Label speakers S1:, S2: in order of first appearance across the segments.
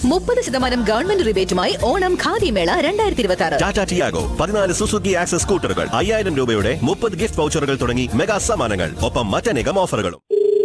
S1: മുപ്പത് ശതമാനം ഗവൺമെന്റ് റിബേറ്റുമായി ഓണം ഖാദി മേള രണ്ടായിരത്തി ഇരുപത്തി ആറ്
S2: ടാറ്റ ടിയാഗോ പതിനാല് സുസുക്കി ആക്സസ് സ്കൂട്ടറുകൾ അയ്യായിരം രൂപയുടെ മുപ്പത് ഗിഫ്റ്റ് വൗച്ചറുകൾ തുടങ്ങി മെഗാ സമ്മാനങ്ങൾ ഒപ്പം മറ്റനേകം ഓഫറുകളും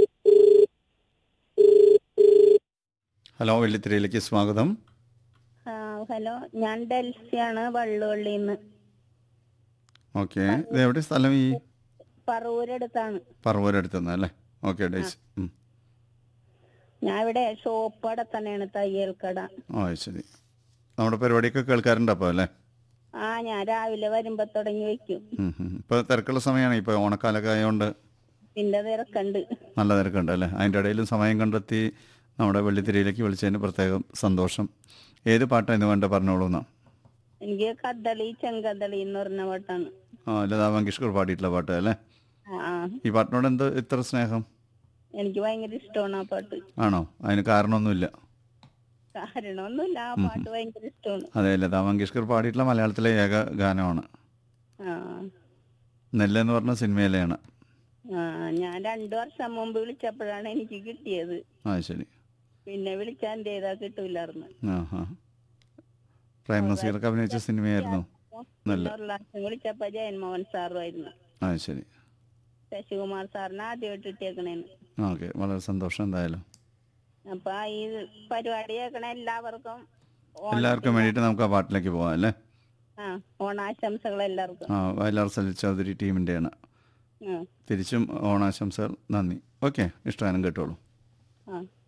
S3: ഹലോ വെള്ളിത്തിരയിലേക്ക് സ്വാഗതം
S4: ആ, ഹലോ ഞാൻ ഡെൽസിയാണ് വള്ളുവള്ളിയിൽ നിന്ന്
S3: ഓക്കെ ഇത് എവിടെ സ്ഥലം ഈ
S4: പറവൂരടുത്താണ്
S3: പറവൂരടുത്തുനിന്ന് അല്ലേ ഓക്കെ ഡേയ്സ് ഉം.
S4: ഞാൻ ഇവിടെ ഷോപ്പ് നടത്തണേണ് തയ്യൽ കട
S3: ഓ ശരി നമ്മുടെ പരിപാടിയൊക്കെ കേൾക്കാറുണ്ട് അപ്പോൾ അല്ലേ
S4: ആ ഞാൻ രാവിലെ വരുമ്പോ തുടങ്ങി വെക്കും
S3: ഉം, ഉം. ഇപ്പോൾ തിരക്കുള്ള സമയമാണ് ഇപ്പോൾ ഓണക്കാലൊക്കെ ആയതുകൊണ്ട്
S4: പിന്നെ തിരക്കുണ്ട്
S3: നല്ല തിരക്കുണ്ട് അല്ലേ അതിൻ്റെ ഇടയിലും സമയം കണ്ടെത്തി നമ്മുടെ വെള്ളിത്തിരയിലേക്ക് വിളിച്ചതിന് പ്രത്യേകം സന്തോഷം ഏത് പാട്ടാണ് ഇന്ന് വേണ്ട പറഞ്ഞോളൂ എന്നാ
S4: എനിക്ക് കദളി ചെങ്കദളി എന്ന് പറഞ്ഞ പാട്ടാണ്
S3: ആ ലതാ മങ്കേഷ്കർ പാടിയിട്ടുള്ള പാട്ട് അല്ലേ
S4: ആ ആ.
S3: ഈ പാട്ടിനോട് എന്ത് ഇത്ര സ്നേഹം
S4: എനിക്ക് ഭയങ്കര ഇഷ്ടമാണ് ആ പാട്ട്
S3: ആണോ അതിന് കാരണമൊന്നുമില്ല
S4: കാരണമൊന്നുമില്ല ആ പാട്ട് ഭയങ്കര ഇഷ്ടമാണ്
S3: അതെ ലതാ മങ്കേഷ്കർ പാടിയിട്ടുള്ള മലയാളത്തിലെ ഏക ഗാനമാണ്
S4: ആ
S3: നെല്ല് എന്ന് പറഞ്ഞ സിനിമയിലെയാണ്
S4: ആ ഞാൻ രണ്ടു വർഷം മുമ്പ് വിളിച്ചപ്പോഴാണ് എനിക്ക് കിട്ടിയത്
S3: ആ ശരി
S4: പിന്നെ വിളിച്ചാൽ എന്റെ ചെയ്താ കിട്ടൂലായിരുന്നു
S3: ആ ഹാ പ്രേം നസീറൊക്കെ അഭിനയിച്ച സിനിമയായിരുന്നു നല്ല.
S4: പിന്നെ ഒരു പ്രാവശ്യം വിളിച്ചപ്പോ ജയൻമോഹൻ സാറുമായിരുന്നു
S3: ആ ശരി
S4: ശശികുമാർ സാറിന് ആദ്യമായിട്ട് ഇട്ടേക്കണേന്ന്
S3: ഓക്കെ വളരെ സന്തോഷം എന്തായാലും
S4: അപ്പൊ ഈ പരിപാടി കേൾക്കണ എല്ലാവർക്കും ഓണ-
S3: എല്ലാവർക്കും വേണ്ടിയിട്ട് നമുക്ക് ആ പാട്ടിലേക്ക് പോകാം അല്ലേ
S4: ആ ഓണാശംസകൾ എല്ലാവർക്കും
S3: ആ വയലാർ സലിൽ ചൗധരി ടീമിൻ്റെയാണ്
S4: ആ
S3: തിരിച്ചും ഓണാശംസകൾ നന്ദി ഓക്കെ ഇഷ്ടഗാനം കേട്ടോളൂ
S4: ആ